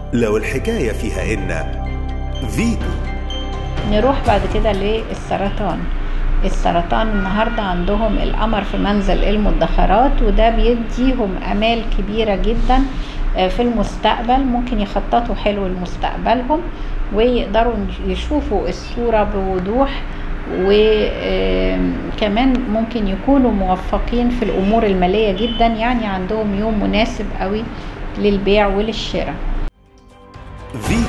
لو الحكاية فيها إن فيتو نروح بعد كده للسرطان السرطان النهاردة عندهم القمر في منزل المدخرات وده بيديهم أمال كبيرة جدا آه، في المستقبل ممكن يخططوا حلو لمستقبلهم ويقدروا يشوفوا الصورة بوضوح وكمان ممكن يكونوا موفقين في الأمور المالية جدا يعني عندهم يوم مناسب قوي للبيع وللشراء فيتو